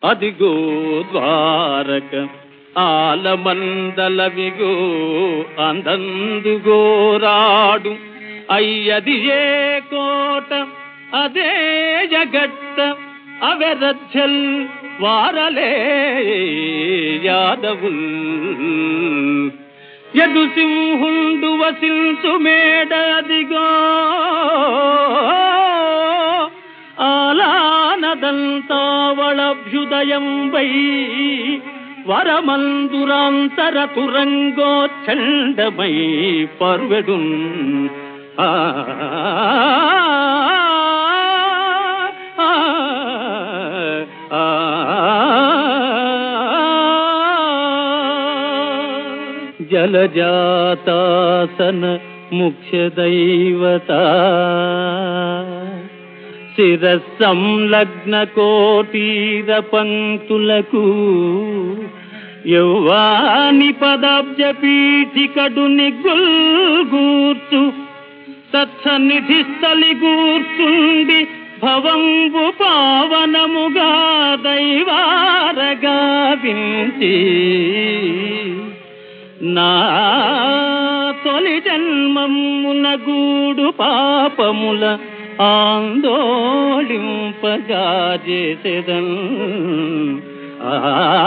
అదిగో ద్వారక ఆలమందలవిగో అందందుగోరాడు అయ్యది ఏ కోట అదే జగట్ట అవెరచ్చల్ వారలే యాదవుల్ యదు సింహుండు వసించు మేడ అదిగో ఆలానదంతావళభ్యుదయం వై వరమందురాంతర తురంగోచ్చండమై పర్వెడు ఆ ఆ, ఆ, జలజాతాసన ముఖ్య దైవత శిరస్సంలగ్న కోటీర పంక్తులకు యౌవాని పదాబ్జ పీఠికడు నిగుల్గూర్చు తత్సన్నిధి స్థలి గూర్చుండి భవంబు పావనముగా దైవారగా వించి నా తొలి జన్మమున గూడు పాపముల ఆందోళింపగా చేసేదన్ ఆ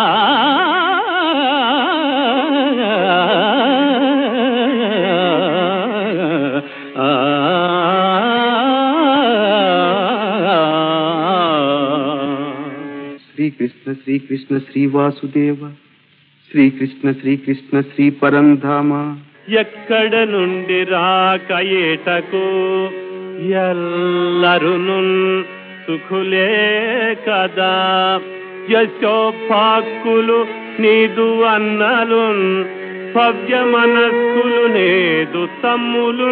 శ్రీకృష్ణ శ్రీకృష్ణ శ్రీ వాసుదేవ శ్రీకృష్ణ శ్రీకృష్ణ శ్రీ పరంధామ ఎక్కడ నుండి రాక ఏటకు ఎల్లరును సుఖులే కదా యశోపాక్కులు నీదు అన్నలు భవ్య మనస్కులు నేదు తమ్ములు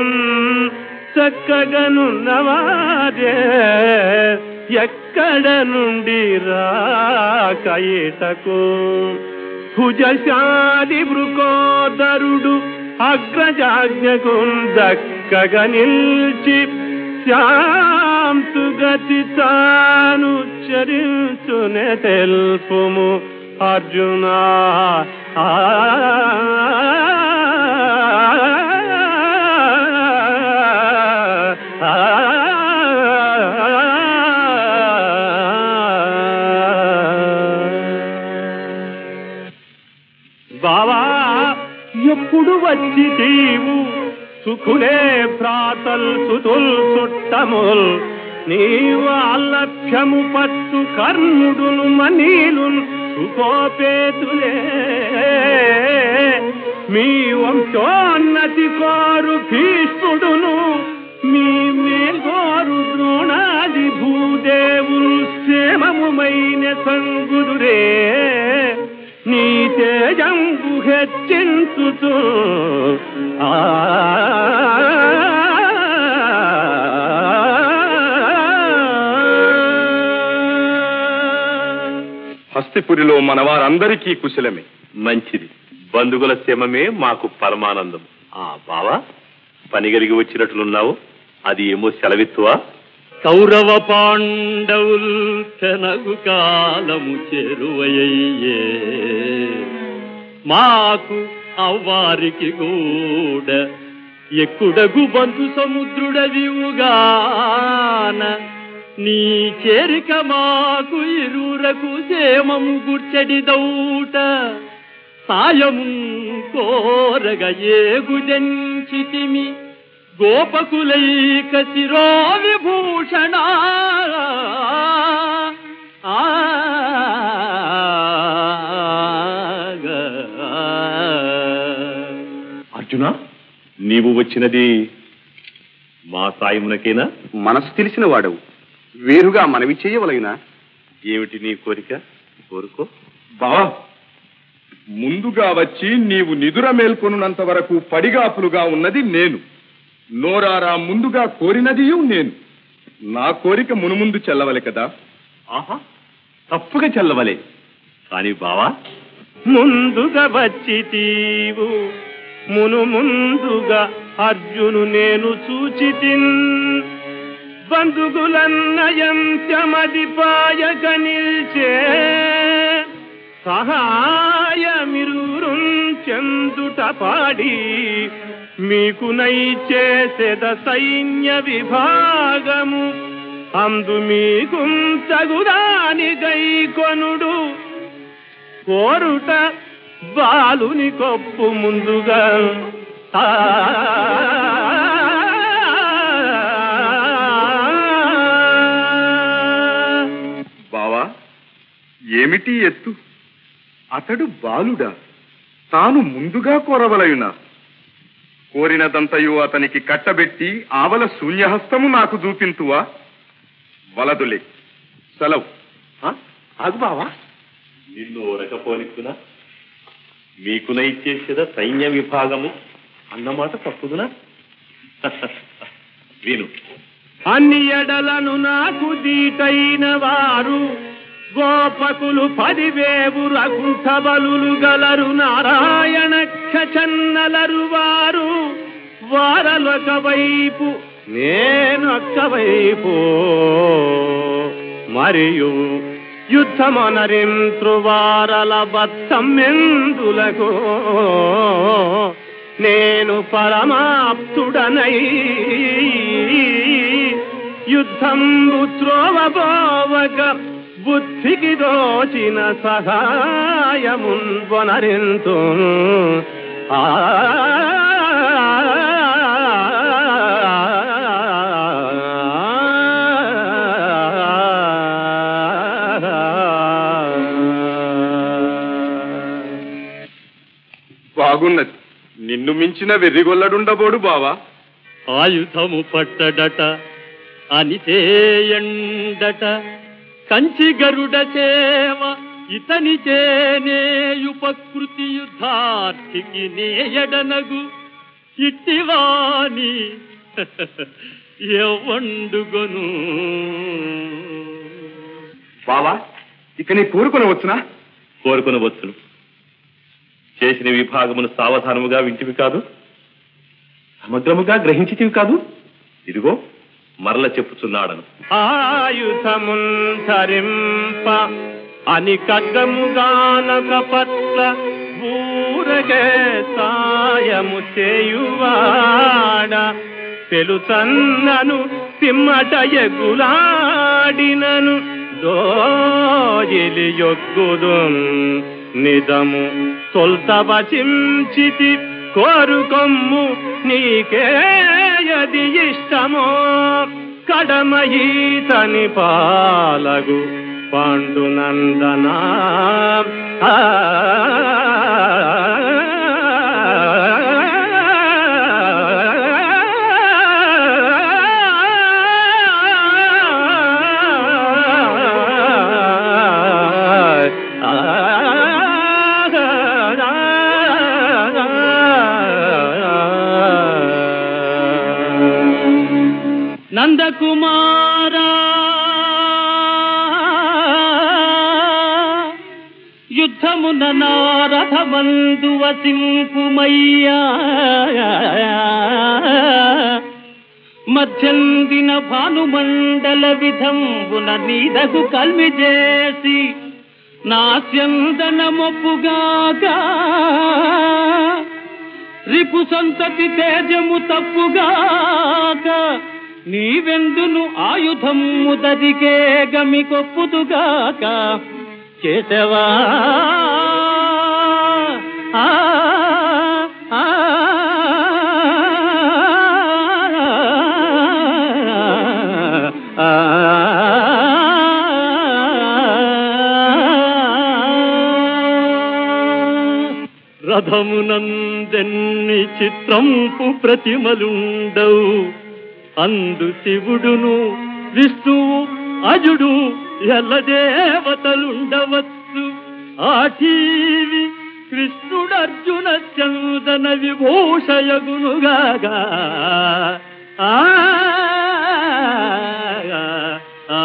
చక్కగనున్నవారే ఎక్కడ నుండి రాక ఏటకు భుజశాలి వృకోదరుడు అగ్రజాజ్ఞకు దక్కగా నిల్చి శాంతుగతి తాను చరించునే తెలుపుము అర్జునా ఆ బావా ఎప్పుడు వచ్చి తీవు సుఖులే భ్రాతల్ సుతుల్ చుట్టముల్ నీవు అలక్ష్యము పట్టు కర్ణుడును మనీలు సుఖోపేతులే మీ వంశోన్నతి కోరు భీష్ముడును మీ మేల్గోరు ద్రోణాది భూదేవులు క్షేమముమైన సంగుదురే నీ తేజంబు హెచ్చించుతూ ఆ హస్తిపురిలో మన వారందరికీ కుశలమే మంచిది బంధువుల క్షేమమే మాకు పరమానందం ఆ బావా పనిగలిగి వచ్చినట్లున్నావు అది ఏమో సెలవిత్తువా కౌరవ పాండవుల్ తెనగు కాలము చేరువయ్యే మాకు అవ్వారికి కూడా ఎక్కుడగు బంధు సముద్రుడవివుగాన నీ చేరిక మాకు ఇరురకు క్షేమము గుర్చడి దౌట సాయము కోరగ ఏగుజంచితిమి గోపకులైక శిరో విభూషణ ఆ అర్జున నీవు వచ్చినది మా సాయమునకేనా మనసు తెలిసిన వాడవు వేరుగా మనవి చేయవలైనా ఏమిటి నీ కోరిక కోరుకో బావా ముందుగా వచ్చి నీవు నిదుర మేల్కొనున్నంత వరకు పడిగాపులుగా ఉన్నది నేను నోరారా ముందుగా కోరినదియు నేను నా కోరిక మునుముందు చెల్లవలె కదా ఆహా తప్పుగా చెల్లవలే కాని బావా ముందుగా వచ్చి తీవు మును ముందుగా అర్జును నేను చూచితిన్ బంధుగులన్నయంత్యమది పాయక నిల్చే సహాయమిరు చెందుట పాడి మీకు నై చేసేద సైన్య విభాగము అందు మీకు తగుదాని గైకొనుడు కోరుట బాలుని కొప్పు ముందుగా ఆ బావా ఏమిటి ఎత్తు అతడు బాలుడా తాను ముందుగా కోరవలయునా కోరినదంతయు అతనికి కట్టబెట్టి ఆవల శూన్యహస్తము నాకు చూపింతువా వలదులే సెలవు ఆ? ఆగు బావా నిన్ను రకపోనిస్తున్నా మీకున ఇచ్చేసేద సైన్య విభాగము అన్నమాట తప్పుదునా విను అన్ని ఎడలను నాకు దీటైన వారు గోపకులు పదివేవు రఘుంఠబలులు గలరు నారాయణ చన్నలరు వారు వారలొక వైపు నేనొక్క వైపు మరియు యుద్ధమనరింత్రువారల బత్తమ్మెందులకు నేను పరమాప్తుడనై యుద్ధంబు త్రోవబోవక బుద్ధికి దోచిన సహాయమున్ వనరింతు ఆ బాగున్నది నిన్ను మించిన వెర్రిగొల్లడుండబోడు బావా ఆయుధము పట్టడట అనిచేయండట కంచి గరుడ సేవ ఇతని చేనేయుపకృతి యుద్ధార్థికి నేయడనగు ఇట్టివాని ఎవండుగొను బావా ఇక నీ కోరుకొని వచ్చునా కోరుకుని వచ్చును చేసిన విభాగమును సావధానముగా వింటివి కాదు సమగ్రముగా గ్రహించితివి కాదు ఇదిగో మరల చెప్పుచున్నాడను ఆయుధమున్ ధరింప అని కగ్గముగానక పట్ల ఊరగే సాయము చేయువాడ తెలుసన్నను తిమ్మట ఎగులాడినను దోజిలి యొగ్గుదు నిజము తొల్తవచించితి కోరుకొమ్ము నీకేయది ఇష్టమో కడమయీతని పాలగు పాండునందనా ఆ నందకుమారా యుద్ధమున నారథమందు వసింపుమయ్యా మధ్యందిన భానుమండల విధంబున నీదకు కల్మి చేసి నా చందనమొప్పుగాక రిపు సంతతి తేజము తప్పుగాక నీవెందును ఆయుధము దరికే గమి కొప్పుదుగాక చేసవా ఆ, ఆ, ఆ, రథమునందెన్ని చిత్రంపు ప్రతిమలుండవు అందు శివుడును విష్ణువు అజుడు ఎల్లదేవతలుండవచ్చు ఆ టీవి కృష్ణుడర్జున చందన విభూషయగునుగాగా ఆ ఆ,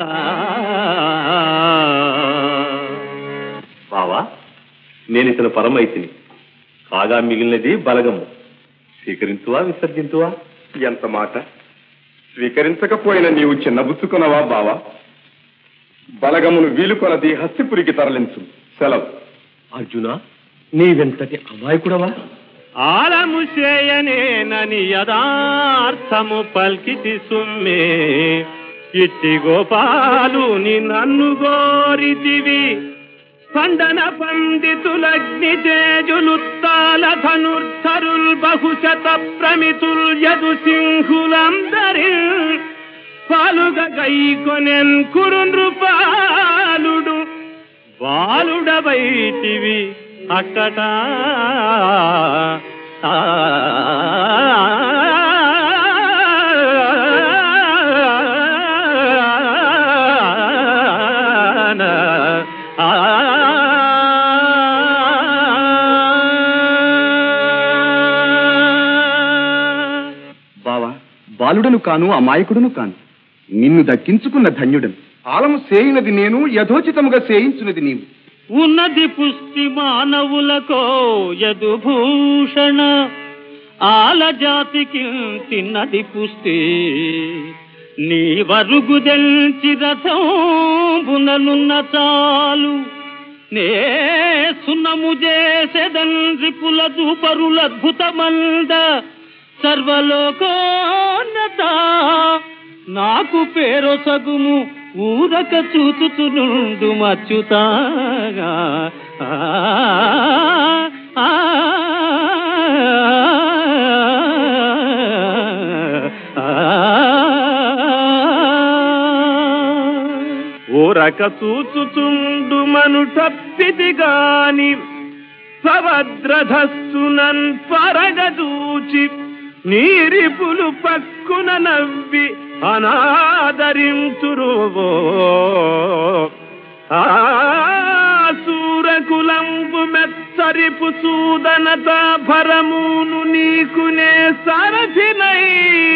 బావా నేను ఇతను పరమైతిని కాగా మిగిలినది బలగము స్వీకరించువా విసర్జించువా ఎంత మాట స్వీకరించకపోయిన నీవు చిన్నబుచ్చుకునవా బావా బలగమును వీలు కొలది హస్తిపురికి తరలించు సెలవు అర్జున నీవెంతటి అమాయకుడవా ఆలము చేయనేనని యదార్థము పల్కితి సుమ్మే ఇట్టి గోపాలుని నన్ను గోరితివి పండన పండితులగ్ని తేజులుత్తాల ధనుర్ధరుల్ బహుశత ప్రమితుల్ యదు సింహులందరి పాలుగ గైకొనెన్ కురు నృపాలుడు బాలుడబైతివి అక్కట ఆ, ఆ, బావా బాలుడను కాను అమాయకుడును కాను నిన్ను దక్కించుకున్న ధన్యుడను ఆలము సేయినది నేను యథోచితముగా సేయించున్నది నీవు ఉన్నది పుష్టి మానవులకో యదుభూషణ ఆల జాతికి తిన్నది పుష్టి నీ వరుగు దెల్చి రథంబుననున్న చాలు నే సున్నము చేసెదన్ రిపుల దూపరుల అద్భుతమంద సర్వలోకోన్నత నాకు పేరొసగుము ఊరక చూచుచునుండు మచ్చుతాగా ఆ, ఆ, ఊరక చూచుచుండు మను తప్పిది గాని భవద్రధస్సునన్ పరగదూచి నీరిపులు పక్కున నవ్వి అనాదరింతురు సూరకులంబు మెత్తరిపు సూదనత భరమును నీకునే సారథినై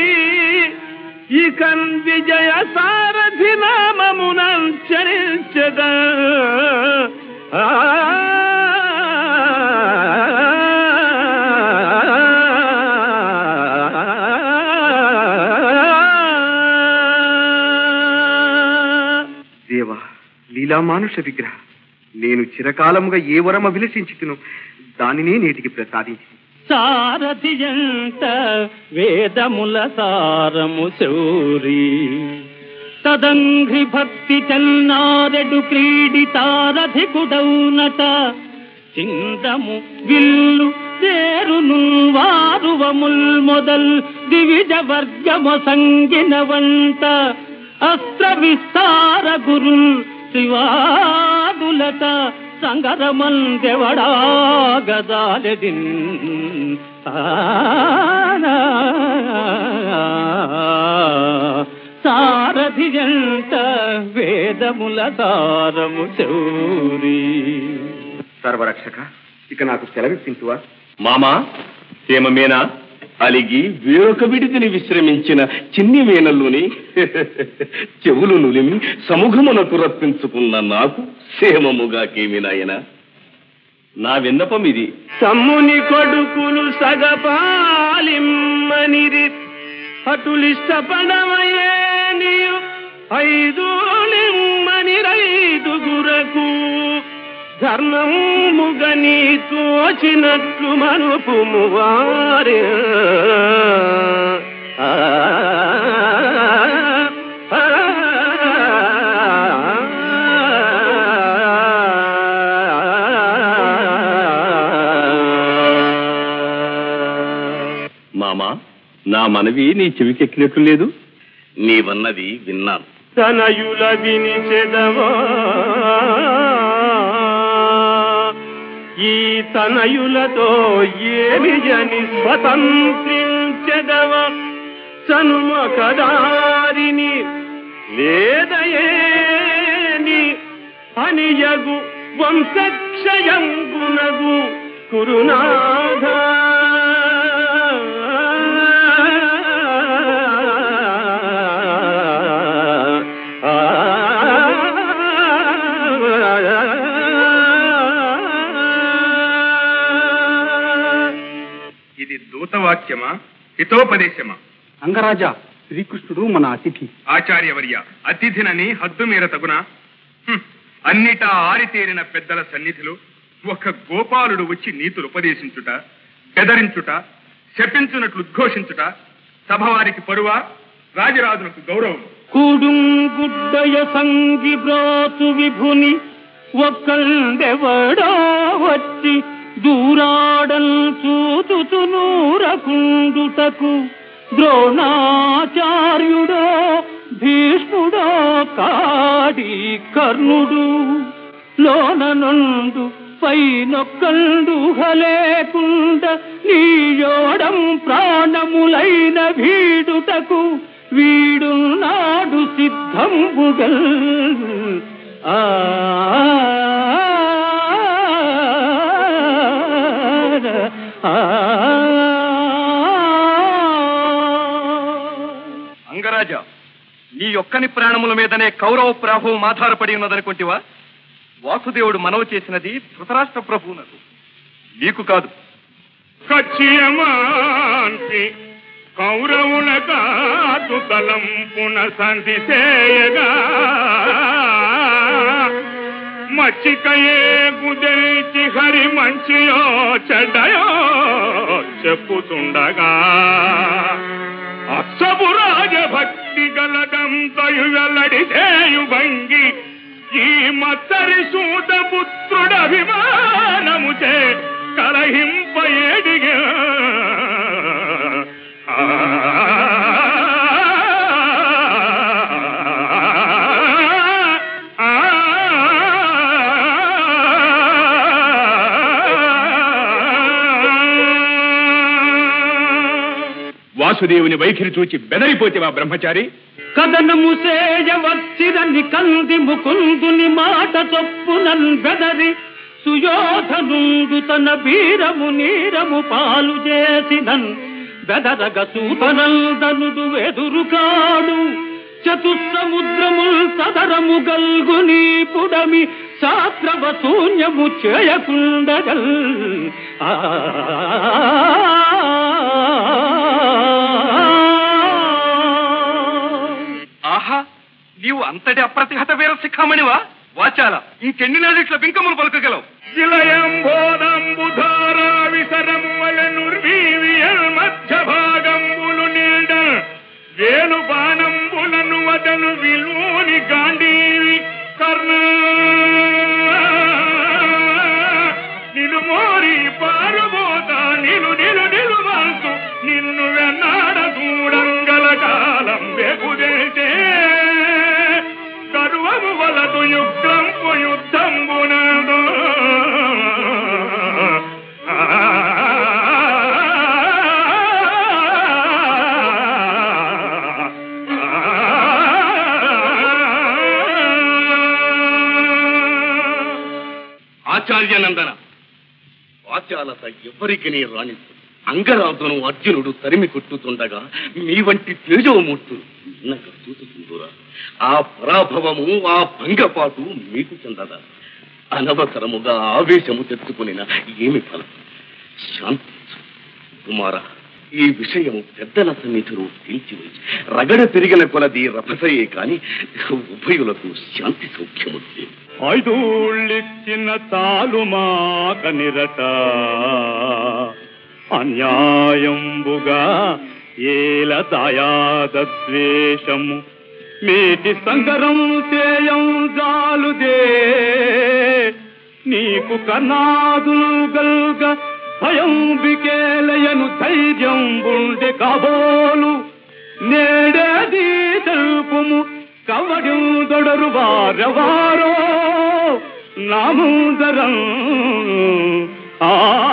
ఇకన్ విజయ సారథి నామమునంచరించద దేవా లీలామానుష విగ్రహ నేను చిరకాలముగా ఏ వరమ విలసించుతును దానినే నేటికి ప్రసాదించి సారథి ఎంత వేదముల సారము శౌరి తదంఘ్రి భక్తి చల్నారెడు క్రీడితారథి కుడౌనట చిందము విల్లు తేరును వారువముల్ మొదల్ దివిజ వర్గము సంగిన వంట అస్త్ర విస్తార గురుల్ శివాదులట సంగరమందెవడా గదాలెదిన్ సారథి జంట వేదముల సారము చౌరి సర్వరక్షక ఇక నాకు సెలవిప్పించువా మామా హేమమేనా అలిగి వేరొక విడిదిని విశ్రమించిన చిన్ని మేనల్లోని చెవులు నులిమి సముఖమునకు రప్పించుకున్న నాకు క్షేమముగా కేమినాయన నా విన్నపం ఇది సమ్ముని కొడుకులు సగపాలిమ్మనిరి అటులిష్టపడమయే నీయు ఐదులిమ్మని రైదుగురకు ధర్మముగని తోచినట్లు మనుపుము వారే ఆ, ఆ, మామా నా మనవి నీ చెవికెక్కినట్లు లేదు నీవన్నది విన్నాను తనయుల వినిచెదవా ఈ తనయులతో ఏమి జని స్వతంత్రించెదవ సనుమకదారిని లేదయేని అనియగు వంశక్షయంగునగు కురునాథ ఇది దూతవాక్యమా హితోపదేశమా అంగరాజా శ్రీకృష్ణుడు మన అతిథి ఆచార్యవర్య అతిథినని హద్దు మీర తగునా హ్మ్. అన్నిటా ఆరితేరిన పెద్దల సన్నిధిలో ఒక గోపాలుడు వచ్చి నీతులు ఉపదేశించుట బెదరించుట శపించునట్లు ఉద్ఘోషించుట సభవారికి పరువా రాజరాజులకు గౌరవం కుడుంగుడ్డయ సంగి బ్రాతు విభుని ఒక్కళ్ళెవడా వచ్చి దూరాడల్ చూతునూరకుండుటకు ద్రోణాచార్యుడో భీష్ముడో కాడి కర్ణుడు లోన నుండు పైనొక్కండు హలేకుండ నీయోడం ప్రాణములైన వీడుటకు వీడున్నాడు సిద్ధంబుగల్ ఆ అంగరాజా నీ ఒక్కని ప్రాణముల మీదనే కౌరవ ప్రాభవం ఆధారపడి ఉన్నదనుకుంటివా వాసుదేవుడు మనవి చేసినది ధృతరాష్ట్ర ప్రభువునకు నీకు కాదు కచ్చియమాంతి కౌరవుల కాదు తలంపున సంధి చేయగా మచ్చికయే గుదెల్చి హరి మంచియో చెడ్డయో చెప్పుతుండగా అక్షపు రాజభక్తి గలదంతయు వెల్లడి చేయు భంగి ఈ మత్తరి సూత పుత్రుడభిమానము చే కలహింప ఏడిగా వాసుదేవుని వైఖరి చూచి బెదరిపోతేవా బ్రహ్మచారి కథనము చేయవచ్చిరని కంది ముకుందుని మాట చొప్పునన్ బెదరి సుయోధనుండు తన వీరము నీరము పాలు చేసినన్ బెదరగ సూతనందనుడు వెదురు కాడు చతుస్సముద్రముల్ సదరము గల్గు నీ పుడమి శాస్త్రవ శూన్యము చేయకుండగల్ ఆ ఆహా నీవు అంతటి అప్రతిహత వీర శిఖామణివా వాచాల ఇంకెన్ని నాళ్ళిట్ల బింకములు పలుకగలవు శిలయంబోదంబుధారా విసరము వలనుర్వీవియల్ మధ్య భాగంబులు నీడ వేలు బాణంబులను వదలు విలుని గాంధీవి కర్ణ నిలు మోరి పారుబోతా నిలు నిలు నిలువంతు నిన్ను వెన్నాడ చూడంగల కాలం బెగుదేటే కరువము వలదు యుద్ధంపు యుద్ధంబునదు ఆచార్యనందన వాచాలత ఎవ్వరికి నీ రాణించు అంగరాజును అర్జునుడు తరిమి కొట్టుతుండగా మీ వంటి తేజోమూర్తులు నిన్నగా చూసుకుందురా ఆ పరాభవము ఆ భంగపాటు మీకు చెందదా అనవసరముగా ఆవేశము తెచ్చుకునిన ఏమి ఫలం శాంతి కుమార ఈ విషయము పెద్దల సన్నిధిలో తేల్చివేసి రగడ తిరిగిన కొలది రభసయే కాని ఉభయులకు శాంతి సౌఖ్యము లేదు. ఐదూళ్ళిచ్చిన తాలు మాక నిరట అన్యాయంబుగా ఏల దాయాద్వేషము మేటి సంగరం చేయం జాలుదే నీకు కన్నాదులు గల్గ భయం బికేలయను ధైర్యం బుండె కాబోలు నేడేది తెలుపుము కవడు దొడరు వారెవారో నాముదరం ఆ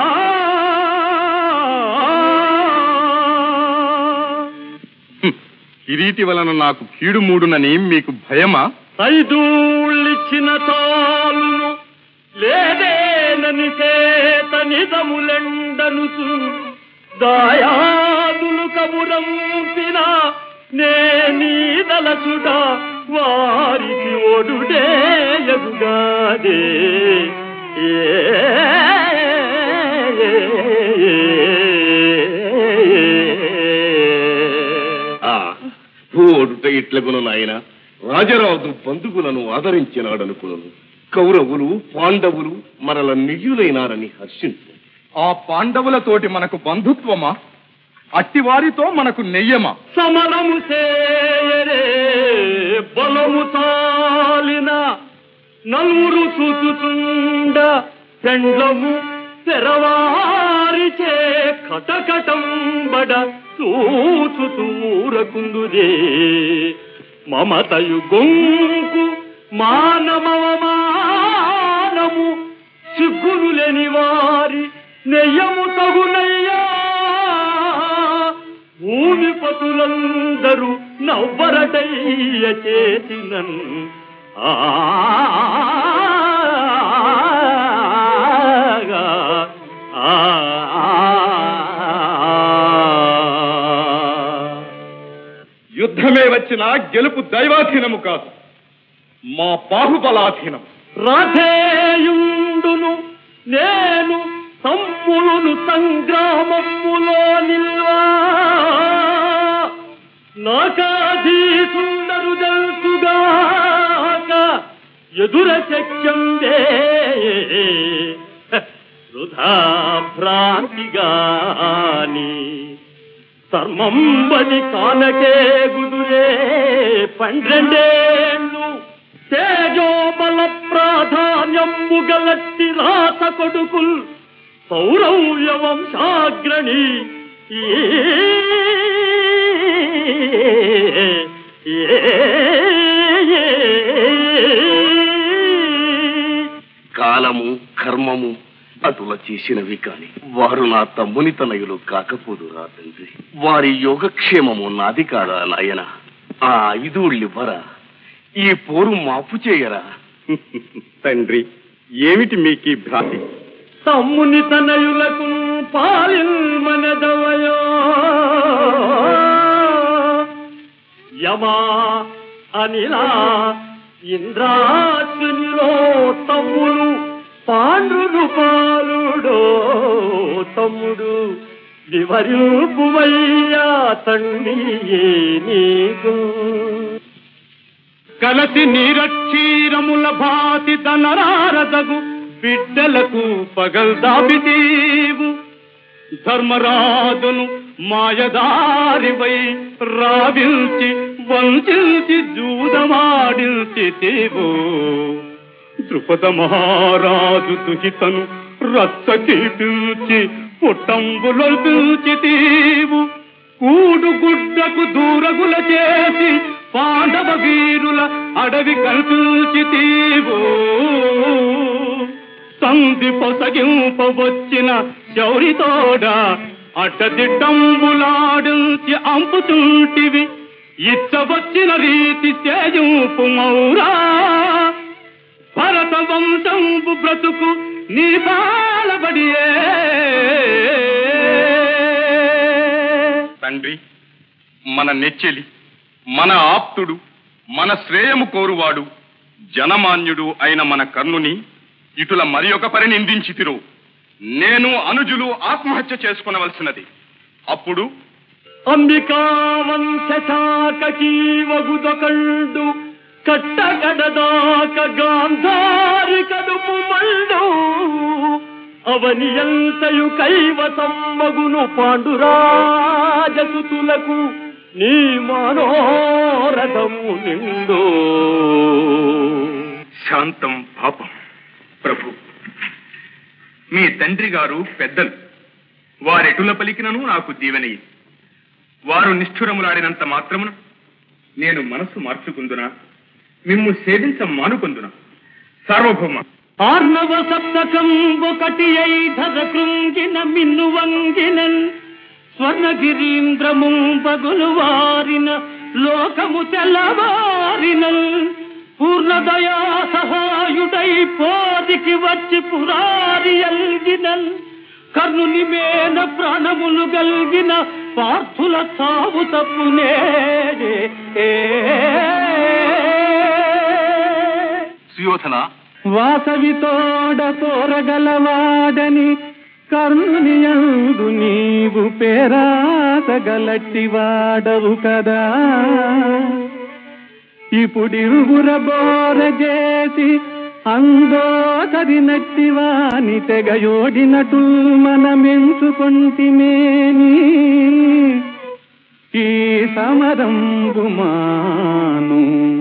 కిరీటి వలన నాకు కీడు మూడునని మీకు భయమా ఐదూళ్ళిచ్చిన తాలును లేదేనని చేత నిజములెండను దాయాదులు కబురంపిన నే నీదలచుట వారికి ఒడుడే ఎదుగాదే ఆ ఓడుట ఇట్లగును నాయన రాజరాజు బంధువులను ఆదరించినాడనుకును కౌరవులు పాండవులు మరల నియులైనారని హర్షించు ఆ పాండవులతోటి మనకు బంధుత్వమా అట్టివారితో మనకు నెయ్యమా సమరము చేయరే బలము తాలిన నలుగురు చూచుచుండ పెండ్లము తెరవారిచే కటకటంబడ చూచుతూరకుందురే మమతయు గొంకు మానమవమానము సిగ్గులు లేని వారి నెయ్యము తగునయ్యా భూమిపతులందరూ నవ్వరటయ్య చేసినన్ ఆగా, ఆ యుద్ధమే వచ్చినా గెలుపు దైవాధీనము కాదు మా బాహుబలాధీనం రథేయుండును నేను తమ్ములను సంగ్రామములో నిల్వా నాకాధీసుండరు తెలుసుగాక ఎదుర శక్యందే వృధా భ్రాంతిగాని ధర్మంబని కానకే గుదురే పన్నెండేళ్ళు తేజోబల ప్రాధాన్యము గలట్టి రాత కొడుకుల్ సౌరవ్య వంశాగ్రణి ఈ కాలము కర్మము అటుల చేసినవి కాని వారు నా తమ్ముని తనయులు కాకపోదురా తండ్రి వారి యోగక్షేమము నాది కాదా నాయన ఆ ఐదుళ్ళివ్వరా ఈ పోరు మాపు చేయరా తండ్రి ఏమిటి మీకు ఈ భ్రాంతి తమ్ముని తనయులకు పాలిల్మనదవయో యమా అనిలా ఇంద్రాచునిలో తమ్ముడు పాండును పాలుడో తమ్ముడు వివరింపువయ్యా తండ్రి నీకు కలసి నీరక్షీరముల భాతి తనరారదగు బిడ్డలకు పగల్దాపితీవు ధర్మరాజును మాయదారివై రావిల్చి వంచిల్చి జూదమాడిల్చితీవు ద్రుపద మహారాజు దుహితను రచ్చకి పిలిచి పుట్టంబులో పిలిచితీవు కూడు గుడ్డకు దూరగుల చేసి పాండవ వీరుల అడవి కల్పించితీవు సంధి పొసగింపవచ్చిన శౌరితోడ అడ్డదిడ్డంబులాడించి అంపుతుంటివి ఇచ్చవచ్చిన రీతి చేయుపు మౌరా భరత వంశంపు బ్రతుకు నీ పాలబడియే తండ్రి మన నెచ్చెలి మన ఆప్తుడు మన శ్రేయము కోరువాడు జనమాన్యుడు అయిన మన కర్ణుని ఇటుల మరి ఒక పరి నిందించితిరు నేను అనుజులు ఆత్మహత్య చేసుకునవలసినది అప్పుడు అంబికా వంశశాఖకీవగుదకండు కట్టగడదాక గాంధారి కడుపు మండు అవని ఎంతయు కైవసమ్మగును పాండురాజసుతులకు నీ మనోరథము నిండు శాంతం పాపం ప్రభు మీ తండ్రి గారు పెద్దలు వారెటుల పలికినను నాకు దీవెనయి వారు నిష్ఠురములాడినంత మాత్రమున నేను మనస్సు మార్చుకుందునా మిమ్ము సేవించ మానుకుందునా సార్వభౌమ ఆర్ణవ సప్తకం ఒకటి ఐధర కృంగిన మిన్ను వంగినన్ స్వర్ణగిరీంద్రము పగులు వారిన లోకము తెల్లవారినల్ పూర్ణదయా సహాయుడై పోదికి వచ్చి పురారి అల్గినల్ కర్ణుని మేన ప్రాణములు గల్గిన పార్థుల సావు తప్పునే సుయోధన వాసవితోడ తోరగలవాడని కర్ణునియందు నీవు పేరాసగలట్టి వాడవు కదా ఇప్పుడిరుగుర బోర చేసి అందోతది నట్టివాని తెగయోడినటు మనమెంచుకొంటిమేని ఈ సమరంబుమాను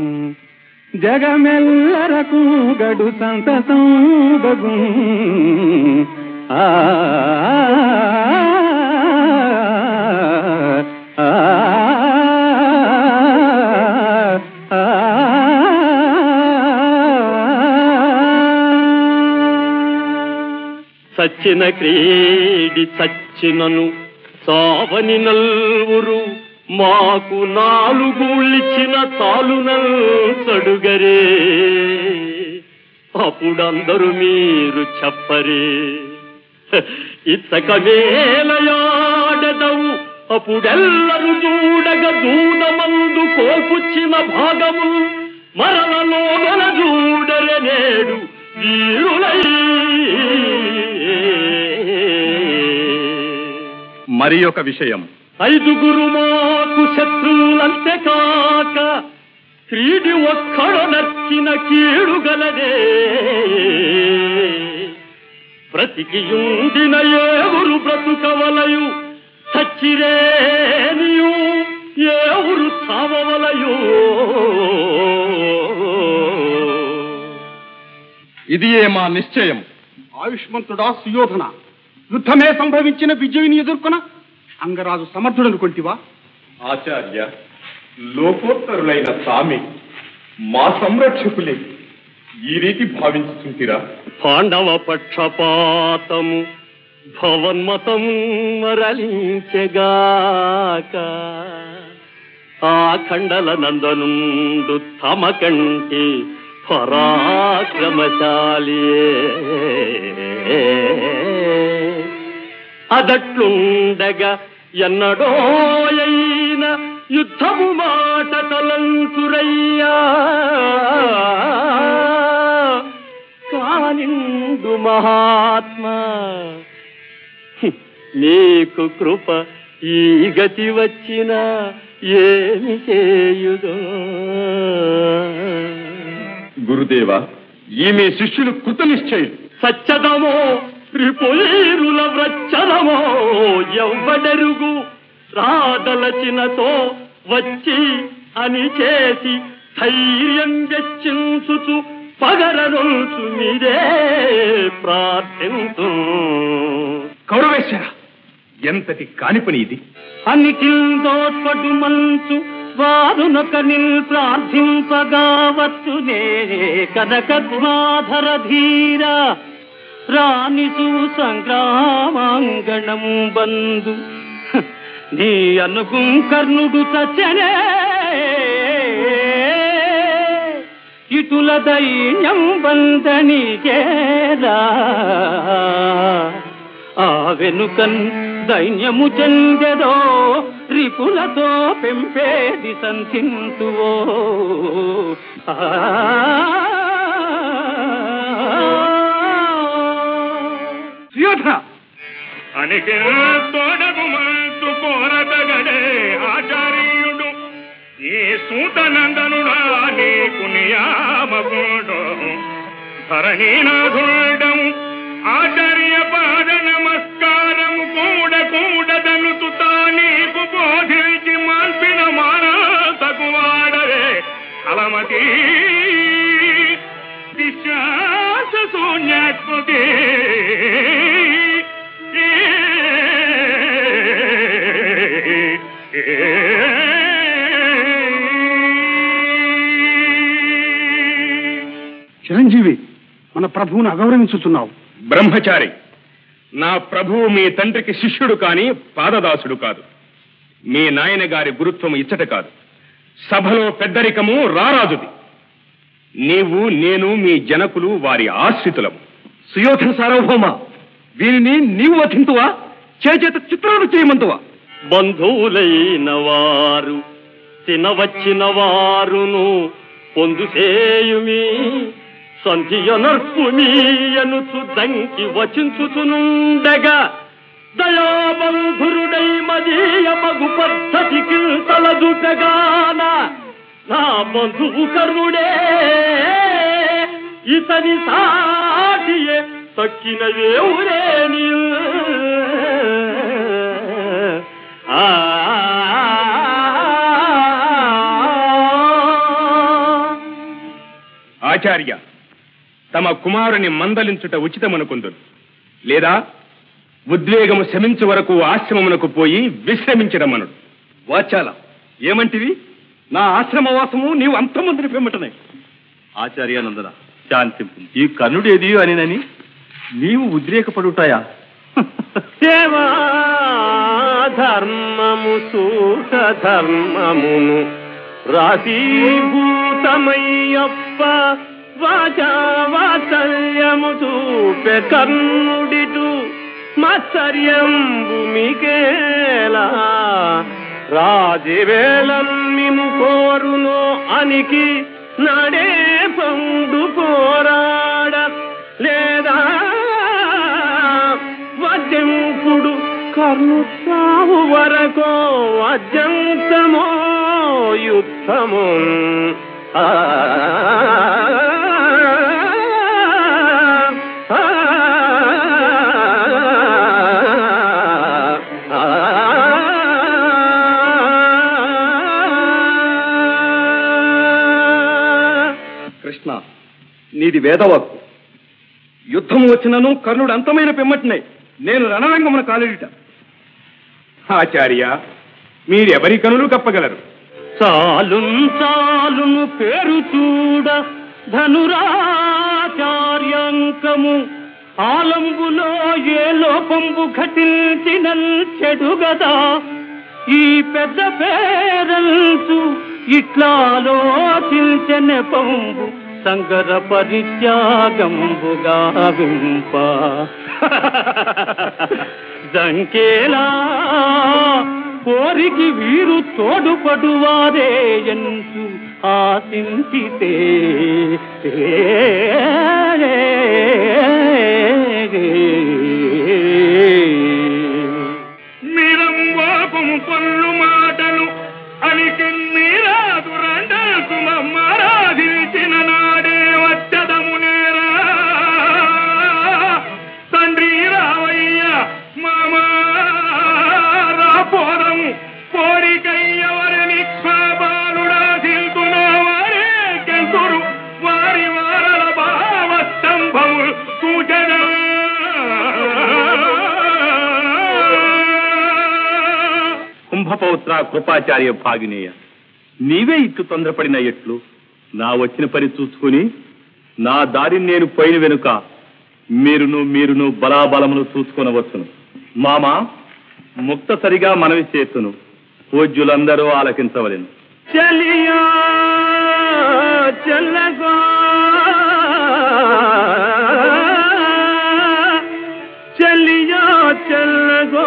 జగమెల్లరకు గడు సంతసంబగు ఆ ఆ, ఆ, సచ్చిన క్రీడి చచ్చినను సావని నల్వురు మాకు నాలుగుళ్ళిచ్చిన చాలునల్ చడుగరే అప్పుడందరూ మీరు చెప్పరే ఇచ్చక మేలయాడదవు అప్పుడెల్లరు చూడగ దూడమందు కోపుచ్చిన భాగము మరణలో మన చూడరే నేడు వీరులై మరి ఒక విషయం ఐదుగురు మాకు శత్రువులంతే కాక క్రీడి ఒక్కడు నచ్చిన కీడు గలదే బ్రతికియుండిన ఏవురు బ్రతుకవలయు చచ్చిరేనియు ఏవురు చావవలయు ఇది ఏ మా నిశ్చయం ఆయుష్మంతుడా సుయోధన యుద్ధమే సంభవించిన విజయుని ఎదుర్కొన అంగరాజు సమర్థుడనుకొంటివా ఆచార్య లోకోత్తరులైన స్వామి మా సంరక్షకులే ఈ రీతి భావించుతుంటిరా పాండవ పక్షపాతము భవన్మతం మరలించెగాక ఆ ఖండల నందనుండు తమ కంటి పరాక్రమశాలి అదట్లుండగా ఎన్నడోయైన యుద్ధము మాట తలంతురయ్యా కానిండు మహాత్మా హ్మ్, నీకు కృప ఈ గతి వచ్చిన ఏమి చేయుదో గురుదేవ ఈ మీ శిష్యులు కృత నిశ్చయులు సచ్చదమో రిపులీరుల వ్రచ్చనమో ఎవ్వడెరుగు రాదలచినతో వచ్చి అని చేసి ధైర్యం వెచ్చించుచు పగరనొల్చు మీరే ప్రార్థించు కౌరవేశ్వర ఎంతటి కాని పని ఇది అన్నిటిల్దోట్పటు మంచు వారునొక నిల్ ప్రార్థింపగా వచ్చునే కనకద్వాధర ధీర రాణిసు సంగ్రామాంగణం బంధు హ, నీ అనుగుం కర్ణుడు చచ్చనే ఇటుల దైన్యం బంధనికేరా ఆ వెనుకన్ దైన్యము చెందెదో రిపులతో పెంపేది సంధింతువో ఆ సుయోధన అనికి తోడగు మంతు కోరదగడే ఆచార్యుడు ఈ సూతనందనుడా నీకు నియామకుడు ధరణీనాథుండం ఆచార్య పాద నమస్కారము కూడ కూడదనుతు నీకు బోధించి మాన్పిన మానసకు వాడరే అలమతి విశ్వాస శూన్యాత్మకే చిరంజీవి మన ప్రభువును అగౌరవించుతున్నావు బ్రహ్మచారి నా ప్రభువు మీ తండ్రికి శిష్యుడు కాని పాదదాసుడు కాదు మీ నాయన గారి గురుత్వం ఇచ్చట కాదు సభలో పెద్దరికము రారాజుది నీవు నేను మీ జనకులు వారి ఆశ్రితులము సుయోధన సార్వభౌమ వీరిని నీవు వధింతువా చేచేత చిత్రాలు చేయమంతువా బంధువులైన వారు తినవచ్చిన వారును పొందుసేయుమి సంధియనర్పు మీయనుచు దంకి వచించుచునుండగా దయాబంధురుడై మదీయ మగు పద్ధతికి తలదుటగాన నా బంధువు కర్ణుడే ఇతని సాటియే తక్కిన దేవుడేని ఆ ఆచార్య తమ కుమారుని మందలించుట ఉచితమనుకుందురు లేదా ఉద్వేగము శమించు వరకు ఆశ్రమమునకు పోయి విశ్రమించడమనుడు వాచాల ఏమంటివి నా ఆశ్రమవాసము నీవు అంతమందిని పిమ్మటనే ఆచార్యానందన శాంతింపు ఈ కర్ణుడేది అనినని నీవు ఉద్రేకపడుటాయా సేవా ధర్మము సూత ధర్మమును రాశీభూతమయ్యప్ప వాచా వాత్సల్యము చూపె కర్ణుడిటు మత్సర్యం భూమికేలా రాజవేళం మిము కోరునో అనికి నడే పండు పోరాడ లేదా వజ్జంకుడు కర్ణు సావు వరకో వజ్జంతమో యుద్ధము ఆ ఆ, కృష్ణ నీది వేదవాక్కు యుద్ధము వచ్చినను కర్ణుడు అంతమైన పిమ్మటినే నేను రణరంగమున కాలేడిట ఆచార్య మీరెవరి కనులు కప్పగలరు చాలున్ చాలును పేరు చూడ ధనురాచార్యాంకము ఆలంబులో ఏ లోపంబు ఘటించిన చెడు గదా ఈ పెద్ద పేరల్సు ఇట్లాలోచించన పంబు సంగర పరిత్యాగంబుగా వింప జంకేలా కోరికి వీరు తోడుపడువారే ఎంచు ఆశించితే మీరంబోపము పళ్ళు మాటలు అనికి మీరాదు రండకు మమ్మరాధించిన నాడే వచ్చదము నేరా తండ్రి రావయ్య మామా రాపోదము కోరికయ్యవరిని బాలుడాధిల్తునో వారే కెంతురు వారి వారల భావ స్తంభము సూచన కుంభపౌత్ర కృపాచార్య భాగినేయ నీవే ఇట్లు తొందరపడిన ఎట్లు నా వచ్చిన పని చూసుకుని నా దారిని నేను పోయిన వెనుక మీరును మీరును బలాబలమును చూసుకొనవచ్చును మామ ముక్త సరిగా మనవి చేతును పూజ్యులందరూ ఆలకించవలెను చలియా చల్లగో చలియా చల్లగో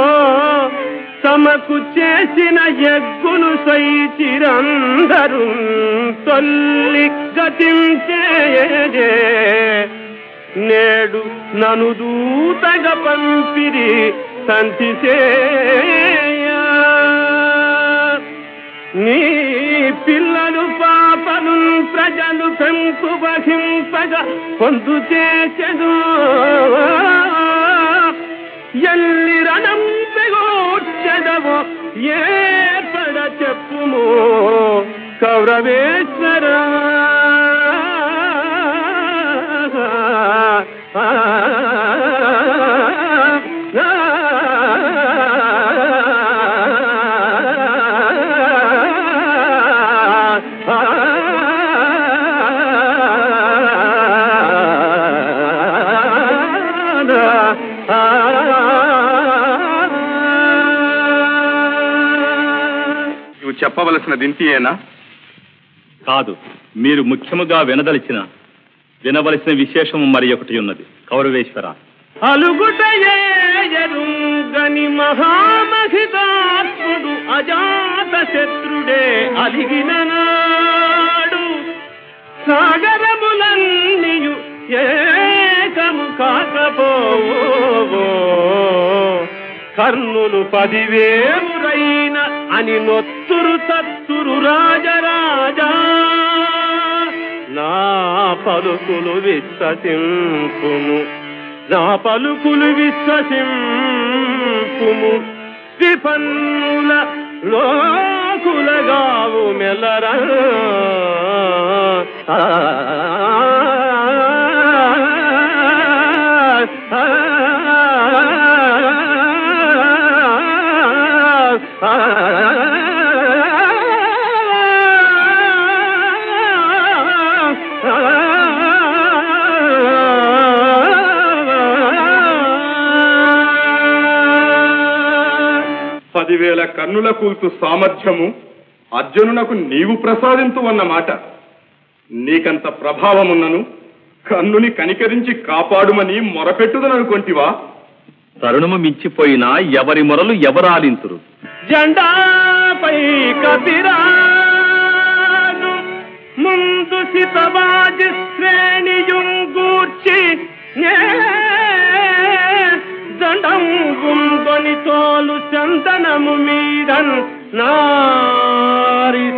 తమకు చేసిన ఎగ్గును సైచిరందరు తొల్లి గతించే నేడు నను దూతగా పంపిరి సంతిసేయా నీ పిల్లలు పాపలు ప్రజలు పెంపు వహింపగా పొందు చేసెదు ఎల్లి రణం పెగోచెదవో ఏర్పడ చెప్పుము కౌరవేశ్వర నువ్వు చెప్పవలసినది ఇంటియేనా కాదు మీరు ముఖ్యముగా వినదలిచిన వినవలసిన విశేషము మరి ఒకటి ఉన్నది కౌరవేశ్వర అలుగుటయేరుగని మహామహితాత్ముడు అజాత శత్రుడే అలిగిన నాడు సాగరములన్నీయు ఏకము కాకపోవో కర్ణులు పదివేమురైన అని నొత్తురు తత్తురు రాజరాజ పలుకులు విశ్వసింపుము నా పలుకులు విశ్వసింపుము విపన్నుల లోకులగావు మెల్లరా పదివేల కన్నుల కూల్చు సామర్థ్యము అర్జునునకు నీవు ప్రసాదింతు అన్నమాట నీకంత ప్రభావమున్నను కన్నుని కనికరించి కాపాడుమని మొరపెట్టుదననుకొంటివా తరుణము మించిపోయినా ఎవరి మొరలు ఎవరాలింతురు జెండాపై కపిరాను ముందు సితబాజి శ్రేణియుం గూర్చి నే దండం గుంగొని తోలు చందనము మీదన్ నారి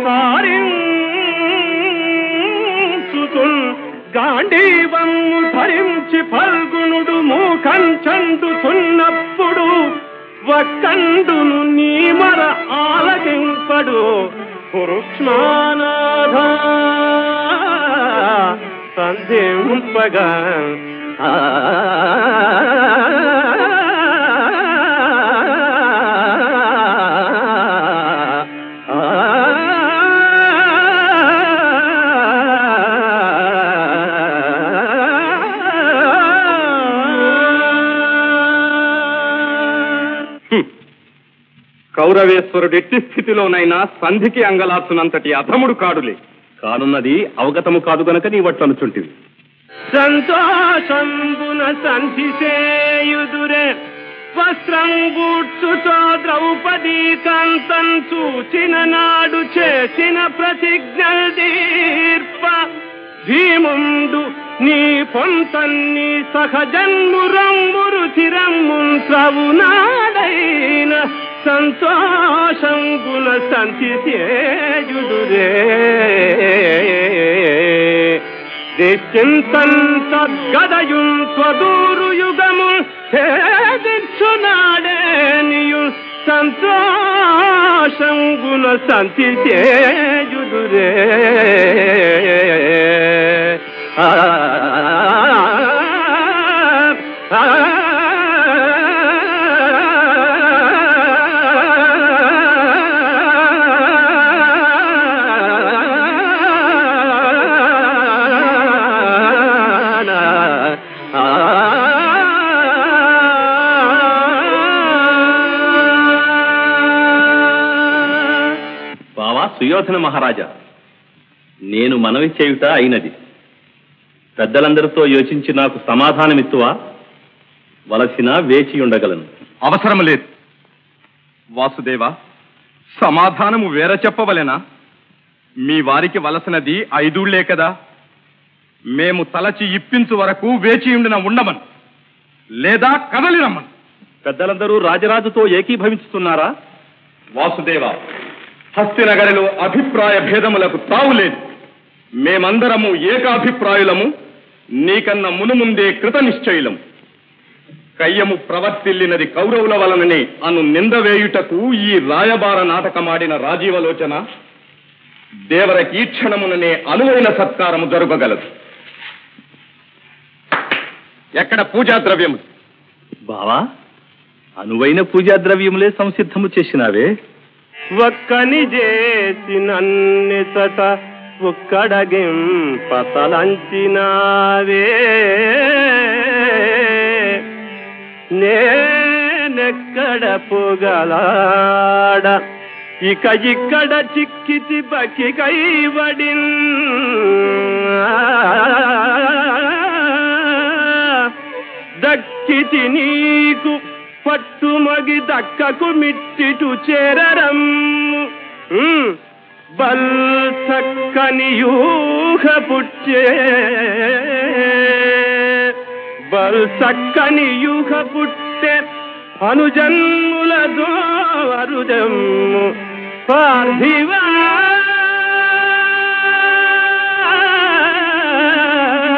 సారించుతున్ గాంధీవము ధరించి ఫల్గుణుడు మూకం చండుతున్నప్పుడు వక్కండును నీమర ఆలకింపడు పురుక్ష్మానాథ సంధింపగా కౌరవేశ్వరుడు ఎట్టి స్థితిలోనైనా సంధికి అంగలార్చునంతటి అధముడు కాడులే కానున్నది అవగతము కాదు గనక నీ వట్లనుచుంటివి సంతోషంబున సంధిసేయుదురే వస్త్రం గూడ్చుతో ద్రౌపదీ కాంతం చూచిన నాడు చేసిన ప్రతిజ్ఞ దీర్ప భీముండు నీ పొంతన్ని సహజన్మురమ్మురు చిరమ్ముంత్రవునాడైన సంతోషం గుణ సంతి సేయుదురే నిశ్చింతన్ సద్గదయుం స్వదూరు యుగము హేదిచ్చునాడేనియు సంతోషం గుణ సంతి చేయుదురే ఆ ఆ బావా సుయోధన మహారాజా నేను మనవి చేయుట అయినది పెద్దలందరితో యోచించి నాకు సమాధానమిత్తువా వలసిన వేచి ఉండగలను అవసరం లేదు వాసుదేవ సమాధానము వేర చెప్పవలెనా మీ వారికి వలసినది ఐదూళ్లే కదా మేము తలచి ఇప్పించు వరకు వేచి ఉండిన ఉండమను లేదా కదలిరమ్మను పెద్దలందరూ రాజరాజుతో ఏకీభవించుతున్నారా వాసుదేవ హస్తినగరిలో అభిప్రాయ భేదములకు తావులేదు మేమందరము ఏకాభిప్రాయులము నీకన్న మునుముందే కృత నిశ్చయులము కయ్యము ప్రవర్తిల్లినది కౌరవుల వలననే అను నిందవేయుటకు ఈ రాయబార నాటకమాడిన రాజీవలోచన దేవరకి ఈ క్షణముననే అనువైన సత్కారము జరగగలదు ఎక్కడ పూజా ద్రవ్యము బావా అనువైన పూజా ద్రవ్యములే సంసిద్ధము చేసినావే ఒక్కని చేసినన్నితట ఒక్కడగింపతలంచినావే నేనెక్కడ పొగలాడ ఇక ఇక్కడ చిక్కితి బకి కైవడిన్ దక్కితి నీకు పట్టుమగి దక్కకు మిట్టిటు చేరరమ్ము ఉమ్, బల్ చక్కని యూహ పుచ్చే బల్ చక్కని యూహ పుట్టే అనుజన్ములతో అరుదమ్ము పార్థివా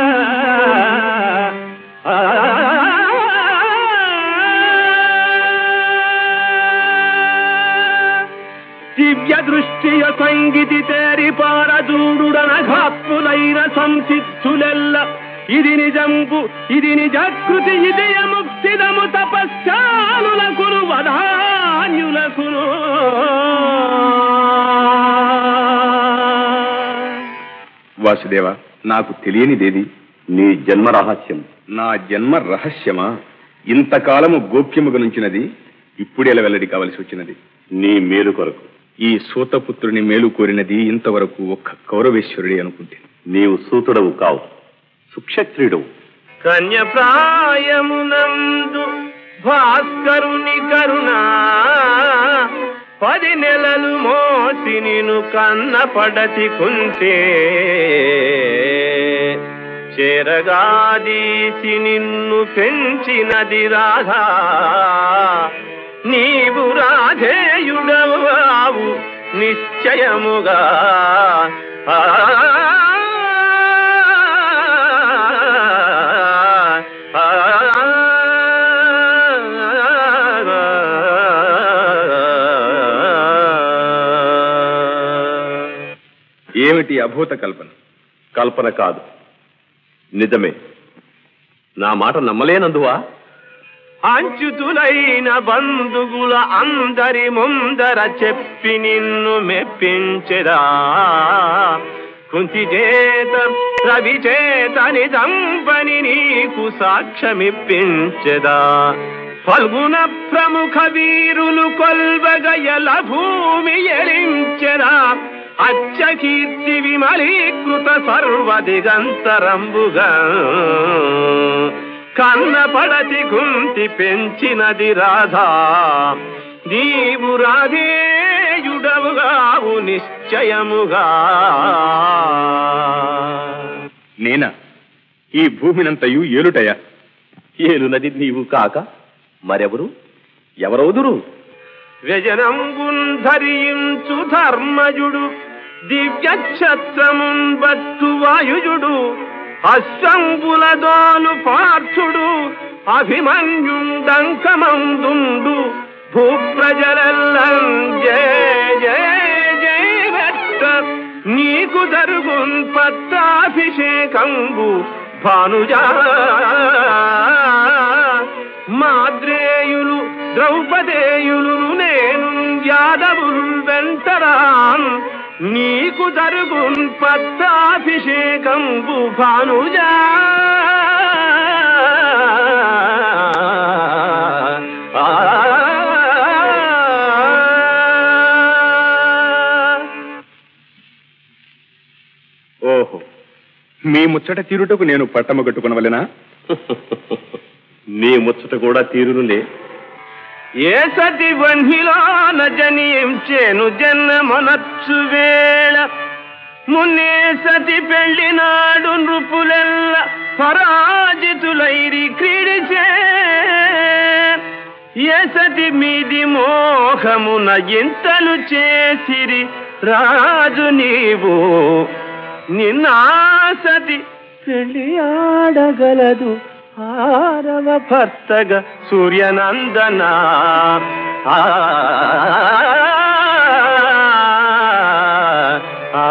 దివ్య దృష్టియ సంగీతి తేరి పారదూడుడనఘాత్ములైన సంసిద్ధులెల్ల ఇది నిజంపు ఇది నిజకృతి ఇది ముక్తిదము తపశ్చానులకును వధాన్యులకును వాసుదేవ నాకు తెలియనిదేది నీ జన్మ రహస్యం నా జన్మ రహస్యమా ఇంతకాలము గోప్యముగా నుంచినది ఇప్పుడేలా వెల్లడి కావలసి వచ్చినది నీ మేలు కొరకు ఈ సూతపుత్రుని మేలు కోరినది ఇంతవరకు ఒక్క కౌరవేశ్వరుడే అనుకుంటే నీవు సూతుడవు కావు సుక్షత్రియుడవు కన్యప్రాయమునందు భాస్కరుని కరుణ పది నెలలు మోసి నిను కన్న పడతి కుంటే చేరగాదీసి నిన్ను పెంచినది రాధా నీవు రాధేయుడవు నిశ్చయముగా ఆ ఏమిటి అభూత కల్పన కల్పన కాదు నిజమే నా మాట నమ్మలేనందువా అంచుతులైన బంధుగుల అందరి ముందర చెప్పి నిన్ను మెప్పించెదా కుంతి చేత రవి చేత నిజంపని నీకు సాక్ష్యమిప్పించెదా ఫల్గుణ ప్రముఖ వీరులు కొల్వగయల భూమి ఎరించెదా అచ్చకీర్తి విమలీకృత సర్వదిగంతరంబుగా కన్న పడతి గుంతి పెంచినది రాధా నీవు రాధేయుడవుగావు నిశ్చయముగా నేనా ఈ భూమినంతయు ఏలుటయా ఏలునది నీవు కాక మరెవరు ఎవరవుదురు వ్యజనంబున్ ధరించు ధర్మజుడు దివ్యక్షత్రమున్ బట్టు వాయుజుడు అశ్వంబులదోలు పార్థుడు అభిమన్యుండంకమందుండు భూప్రజలెల్లం జయ జయ జయ వెట్ట నీకు జరుగున్ పట్టాభిషేకంబు భానుజా మాద్రేయులు ద్రౌపదేయులు నేను యాదవులు వెంటరాన్ నీకు జరుగున్ పట్టాభిషేకంబు భానుజా ఓహో మీ ముచ్చట తీరుటకు నేను పట్టము కట్టుకునవలెనా నీ ముచ్చట కూడా తీరునులే ఏ సతి వన్హిలోన జనించేను జన్మనొచ్చు వేళ మున్నే సతి పెళ్లినాడు నృపులెల్ల పరాజితులైరి క్రీడిచే ఏ సతి మీది మోహమున ఇంతలు చేసిరి రాజు నీవు నిన్నా సతి పెళ్లి ఆడగలదు ఆరవ భర్తగా సూర్యనందన ఆ, ఆ,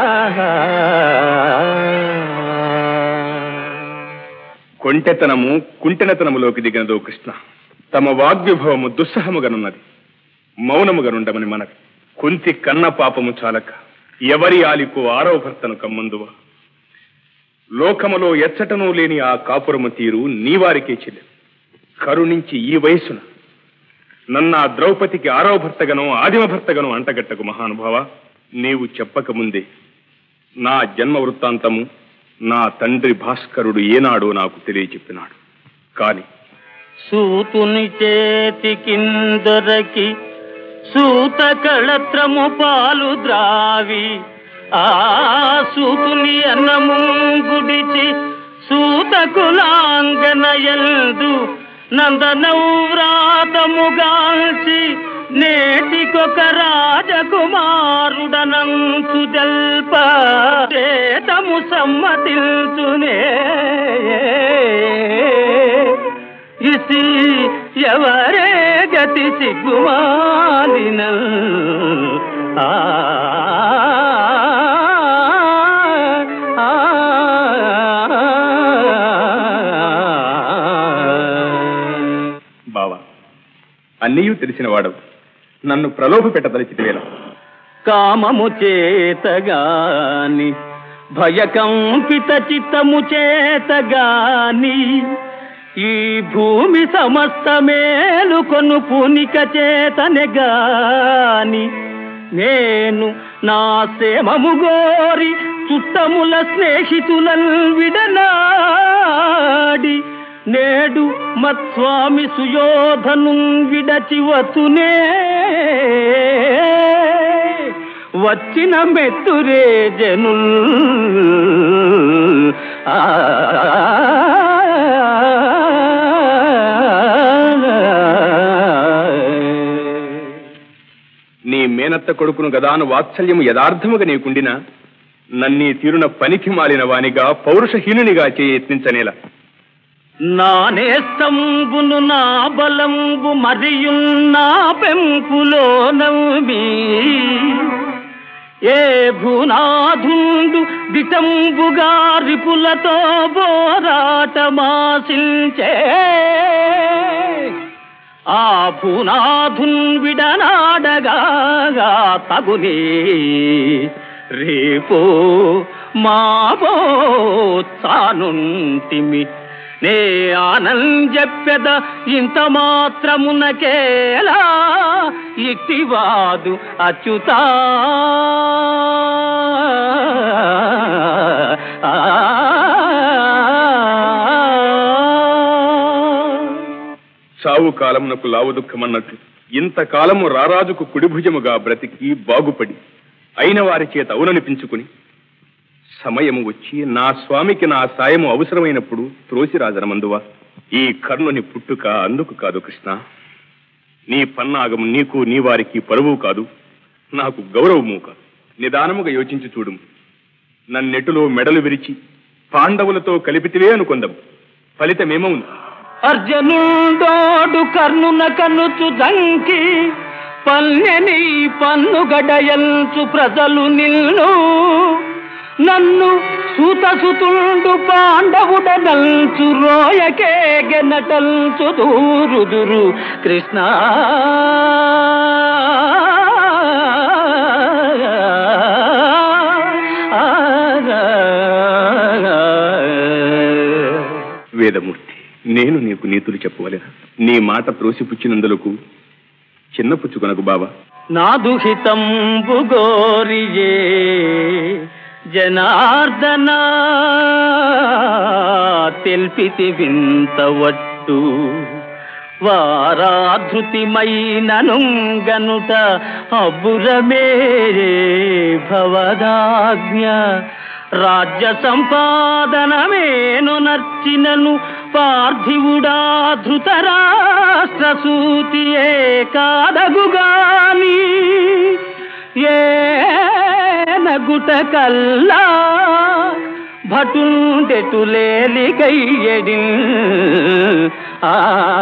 కొంటెతనము కుంటెనతనములోకి దిగినదో కృష్ణ తమ వాగ్విభవము దుస్సహముగనున్నది మౌనముగనుండమని మనవి కుంతి కన్న పాపము చాలక ఎవరి ఆలికో ఆరవ భర్తను కమ్మందువా లోకములో ఎచ్చటనూ లేని ఆ కాపురము తీరు నీవారికే చెల్లె కరుణించి ఈ వయసున నన్న ఆ ద్రౌపదికి ఆరవ భర్తగను ఆదిమ భర్తగను అంటగట్టకు మహానుభావ నీవు చెప్పకముందే నా జన్మ వృత్తాంతము నా తండ్రి భాస్కరుడు ఏనాడో నాకు తెలియచెప్పినాడు కాని సూతుని చేతికిందొరకి సూత కళత్రము పాలు ద్రావి ఆ సూతుని అన్నము గుడిచి సూత కులాంగనయందు నందనౌవ్రాతముగాల్చి నేటికొక రాజకుమారుడనంచు జల్ప చేతము సమ్మతిల్చునే ఇసి ఎవరే గతి సిగ్గుమాలిన ఆ, ఆ, బావా అన్నయ్యూ తెలిసిన వాడవు నన్ను ప్రలోభ పెట్టదలిచితివేళ కామము చేతగాని భయకంపిత చిత్తము చేతగాని ఈ భూమి సమస్త మేలు కొను పూనిక చేతనే గాని నేను నా సేమము గోరి చుట్టముల స్నేహితులల్ విడనాడి నేడు మత్స్వామి సుయోధను విడచివతునే వచ్చిన మెత్తురే జనుల్ ఆ నీ మేనత్త కొడుకును గదాను వాత్సల్యము యథార్థముగా నీకుండినా నన్నీ తీరున పనికి మాలిన వానిగా పౌరుషహీనునిగా చేయ యత్నించనేలా నా నేస్తంబును నా బలంబు మరియు నా పెంపులో నవ్వి ఏ భూనాథుండు దిటంబుగా రిపులతో పోరాటమాశించే ఆ భూనాథున్ విడనాడగా తగునే రేపో మాపో చానుంటిమి నే ఆనంజెప్పెద ఇంత మాత్రమునకేలా ఇక్తివాదు అచ్యుతా చావు కాలమునకు లావు దుఃఖమన్నట్లు ఇంతకాలము రారాజుకు కుడిభుజముగా బ్రతికి బాగుపడి అయిన వారి చేత అవుననిపించుకుని సమయము వచ్చి నా స్వామికి నా సాయము అవసరమైనప్పుడు త్రోసిరాజనమందువా ఈ కర్ణుని పుట్టుక అందుకు కాదు కృష్ణ నీ పన్నాగము నీకు నీ వారికి పరువు కాదు నాకు గౌరవము కాదు నిదానముగా యోచించి చూడు నన్నెటులో మెడలు విరిచి పాండవులతో కలిపితివే అనుకుందాం ఫలితమేమవును అర్జునుడోడు కర్ణున కనుచు దంకి పల్లెని పన్ను గడయంచు ప్రజలు నిల్ను నన్ను సూతసుతుండు పాండవుడనల్చు రోయకే గెనటల్చు దూరుదురు కృష్ణ వేదమూర్తి నేను నీకు నీతులు చెప్పవలేనా నీ మాట త్రోసిపుచ్చినందులకు చిన్నపుచ్చుకొనకు బాబా నా దుహితంబు గోరియే జనార్దన తెల్పితి వింతవట్టు వారాధృతిమైనను గనుట అబ్బురమేరే భవదాజ్ఞ రాజ్య సంపాదనమేను నర్చినను పార్థివుడా ధృతరాష్ట్ర సూతియే కాదగుగాని ఏ నగుట కల్లా భటుండెటులేలిగయ్యడి ఆ